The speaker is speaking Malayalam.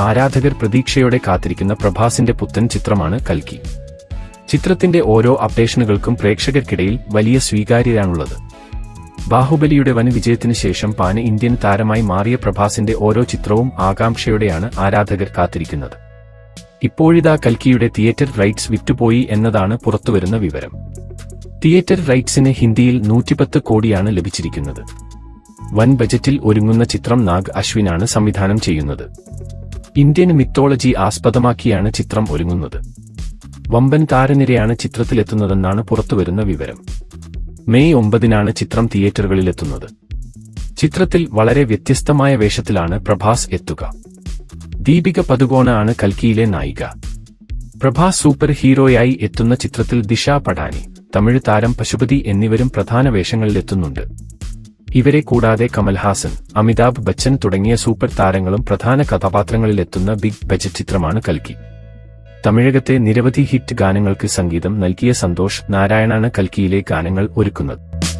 ആരാധകർ പ്രതീക്ഷയോടെ കാത്തിരിക്കുന്ന പ്രഭാസിന്റെ പുത്തൻ ചിത്രമാണ് കൽക്കി ചിത്രത്തിന്റെ ഓരോ അപ്ഡേഷനുകൾക്കും പ്രേക്ഷകർക്കിടയിൽ വലിയ സ്വീകാര്യരാണുള്ളത് ബാഹുബലിയുടെ വൻ വിജയത്തിന് ശേഷം പാന് ഇന്ത്യൻ താരമായി മാറിയ പ്രഭാസിന്റെ ഓരോ ചിത്രവും ആകാംക്ഷയോടെയാണ് ആരാധകർ കാത്തിരിക്കുന്നത് ഇപ്പോഴിതാ കൽക്കിയുടെ തിയേറ്റർ റൈറ്റ്സ് വിറ്റുപോയി എന്നതാണ് പുറത്തുവരുന്ന വിവരം തിയേറ്റർ റൈറ്റ്സിന് ഹിന്ദിയിൽ നൂറ്റിപ്പത്ത് കോടിയാണ് ലഭിച്ചിരിക്കുന്നത് വൻ ബജറ്റിൽ ഒരുങ്ങുന്ന ചിത്രം നാഗ് അശ്വിനാണ് സംവിധാനം ചെയ്യുന്നത് ഇന്ത്യൻ മിത്തോളജി ആസ്പദമാക്കിയാണ് ചിത്രം ഒരുങ്ങുന്നത് വമ്പൻ താരനിരയാണ് ചിത്രത്തിലെത്തുന്നതെന്നാണ് പുറത്തുവരുന്ന വിവരം മെയ് ഒമ്പതിനാണ് ചിത്രം തിയേറ്ററുകളിലെത്തുന്നത് ചിത്രത്തിൽ വളരെ വ്യത്യസ്തമായ വേഷത്തിലാണ് പ്രഭാസ് എത്തുക ദീപിക പതുകോണ ആണ് കൽക്കിയിലെ നായിക പ്രഭാസ് സൂപ്പർ ഹീറോയായി എത്തുന്ന ചിത്രത്തിൽ ദിശ പഠാനി തമിഴ് താരം പശുപതി എന്നിവരും പ്രധാന വേഷങ്ങളിലെത്തുന്നുണ്ട് ഇവരെ കൂടാതെ കമൽഹാസൻ അമിതാഭ് ബച്ചൻ തുടങ്ങിയ സൂപ്പർ താരങ്ങളും പ്രധാന കഥാപാത്രങ്ങളിലെത്തുന്ന ബിഗ് ബജറ്റ് ചിത്രമാണ് കൽക്കി തമിഴകത്തെ നിരവധി ഹിറ്റ് ഗാനങ്ങൾക്ക് സംഗീതം നൽകിയ സന്തോഷ് നാരായണാണ് കൽക്കിയിലെ ഗാനങ്ങൾ ഒരുക്കുന്നത്